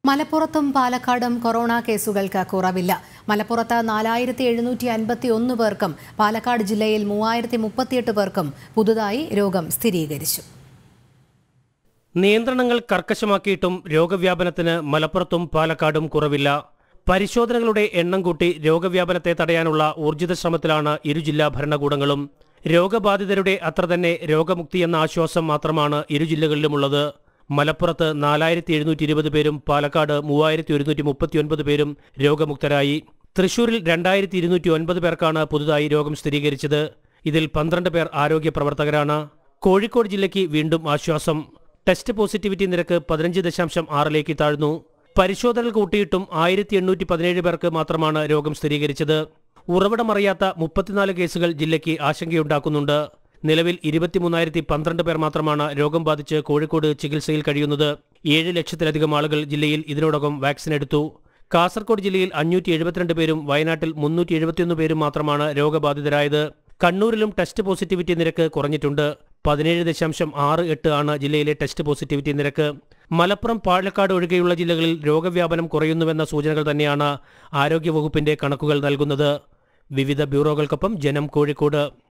മലപ്പുറത്തും പാലക്കാടും കൊറോണ കേസുകൾക്ക് കുറവില്ല മലപ്പുറത്ത് നാലായിരത്തി എഴുന്നൂറ്റി അൻപത്തി ഒന്ന് പേർക്കും പാലക്കാട് ജില്ലയിൽ മൂവായിരത്തി മുപ്പത്തിയെട്ട് പേർക്കും പുതുതായി രോഗം സ്ഥിരീകരിച്ചു നിയന്ത്രണങ്ങൾ കർക്കശമാക്കിയിട്ടും രോഗവ്യാപനത്തിന് മലപ്പുറത്തും പാലക്കാടും കുറവില്ല പരിശോധനകളുടെ എണ്ണം കൂട്ടി രോഗവ്യാപനത്തെ തടയാനുള്ള ഊർജിത ശ്രമത്തിലാണ് ഇരു ജില്ലാ ഭരണകൂടങ്ങളും രോഗബാധിതരുടെ അത്ര തന്നെ രോഗമുക്തി എന്ന ആശ്വാസം മാത്രമാണ് ഇരു ജില്ലകളിലുമുള്ളത് മലപ്പുറത്ത് നാലായിരത്തി എഴുന്നൂറ്റി ഇരുപത് പേരും പാലക്കാട് മൂവായിരത്തി ഒരുന്നൂറ്റി മുപ്പത്തിയൊൻപത് പേരും രോഗമുക്തരായി തൃശൂരിൽ രണ്ടായിരത്തി ഇരുന്നൂറ്റി ഒൻപത് പേർക്കാണ് പുതുതായി രോഗം സ്ഥിരീകരിച്ചത് ഇതിൽ പന്ത്രണ്ട് പേർ ആരോഗ്യ പ്രവർത്തകരാണ് കോഴിക്കോട് ജില്ലയ്ക്ക് വീണ്ടും ആശ്വാസം ടെസ്റ്റ് പോസിറ്റിവിറ്റി നിരക്ക് പതിനഞ്ച് ദശാംശം ആറിലേക്ക് താഴ്ന്നു പരിശോധനകൾ കൂട്ടിയിട്ടും ആയിരത്തി എണ്ണൂറ്റി പതിനേഴ് പേർക്ക് മാത്രമാണ് രോഗം സ്ഥിരീകരിച്ചത് ഉറവിടമറിയാത്ത മുപ്പത്തിനാല് കേസുകൾ ജില്ലയ്ക്ക് ആശങ്കയുണ്ടാക്കുന്നുണ്ട് നിലവിൽ ഇരുപത്തിമൂന്നായിരത്തി പന്ത്രണ്ട് പേർ മാത്രമാണ് രോഗം ബാധിച്ച് കോഴിക്കോട് ചികിത്സയിൽ കഴിയുന്നത് ഏഴ് ലക്ഷത്തിലധികം ആളുകൾ ജില്ലയിൽ ഇതിനോടകം വാക്സിൻ എടുത്തു കാസർഗോഡ് ജില്ലയിൽ അഞ്ഞൂറ്റി എഴുപത്തിരണ്ട് പേരും വയനാട്ടിൽ മുന്നൂറ്റി എഴുപത്തിയൊന്ന് പേരും മാത്രമാണ് രോഗബാധിതരായത് കണ്ണൂരിലും ടെസ്റ്റ് പോസിറ്റിവിറ്റി നിരക്ക് കുറഞ്ഞിട്ടുണ്ട് പതിനേഴ് ദശാംശം ആറ് എട്ട് ആണ് ജില്ലയിലെ ടെസ്റ്റ് പോസിറ്റിവിറ്റി നിരക്ക് മലപ്പുറം പാലക്കാട് ഒഴികെയുള്ള ജില്ലകളിൽ രോഗവ്യാപനം കുറയുന്നുവെന്ന സൂചനകൾ തന്നെയാണ് ആരോഗ്യവകുപ്പിന്റെ കണക്കുകൾ നൽകുന്നത് വിവിധ ബ്യൂറോകൾക്കൊപ്പം ജനം കോഴിക്കോട്